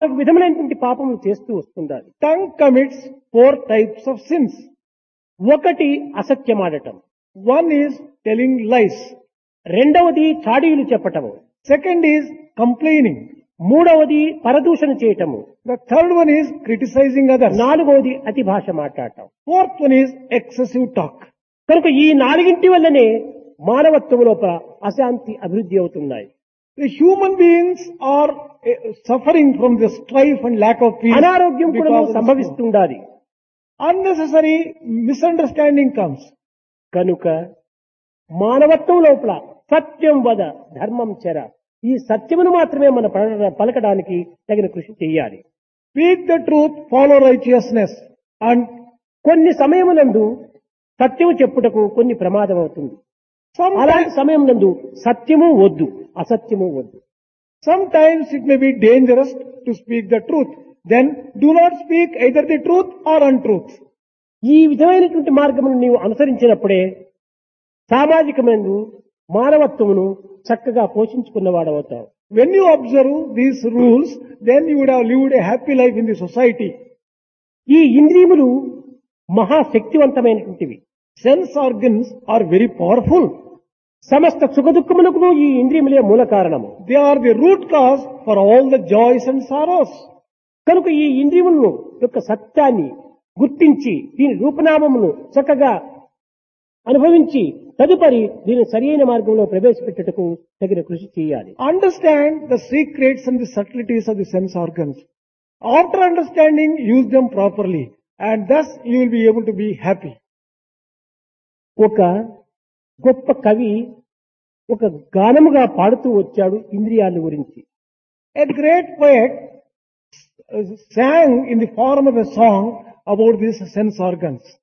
ఒక విధమైనటువంటి పాపములు చేస్తూ వస్తుండాలి Tongue commits four types of sins. ఒకటి అసత్యమాడటం One is telling lies. రెండవది చాడీలు చెప్పటము Second is complaining. మూడవది పరదూషణ చేయటము The third one is criticizing others. నాలుగవది అతి భాష మాట్లాడటం Fourth one is excessive talk. కనుక ఈ నాలుగింటి వల్లనే మానవత్వం లోపల అశాంతి అభివృద్ధి అవుతున్నాయి The human beings are uh, suffering from the strife and lack of peace. అనారోగ్యం కూడా because of this war. సంభవిస్తుండాలి Unnecessary misunderstanding comes. కనుక మానవత్వం లోపల సత్యం వద ధర్మం చెర ఈ సత్యమును మాత్రమే మన పల- పలకడానికి తగిన కృషి చేయాలి Speak the truth, follow righteousness. And కొన్ని సమయమునందు సత్యము చెప్పుటకు కొన్ని ప్రమాదం అవుతుంది sometimes, అలాంటి సమయం నందు సత్యము వద్దు అసత్యము వద్దు sometimes it may be dangerous to speak the truth. Then do not speak either the truth or untruth. ఈ విధమైనటువంటి మార్గమును నీవు అనుసరించినప్పుడే సామాజికమైన మానవత్వమును చక్కగా పోషించుకున్నవాడవుతావు When you observe these rules, then you would have lived a happy life in the society. ఈ ఇంద్రియములు మహాశక్తివంతమైనటువంటివి Sense organs are very powerful. సమస్త సుఖదుఖములకు ఈ ఇంద్రియములే మూల కారణము They are the root cause for all the joys and sorrows. కనుక ఈ ఇంద్రియములను యొక్క సత్యాన్ని గుర్తించి దీని రూపనామమును చక్కగా అనుభవించి తదుపరి దీని సరియైన మార్గంలో ప్రవేశపెట్టుటకు తగిన కృషి చేయాలి Understand the secrets and the subtleties of the sense organs. After understanding, use them properly. And thus you will be able to be happy. ఒక గొప్ప కవి ఒక గానముగా పాడుతూ వచ్చాడు ఇంద్రియాల గురించి A great poet uh, sang in the form of a song about these sense organs.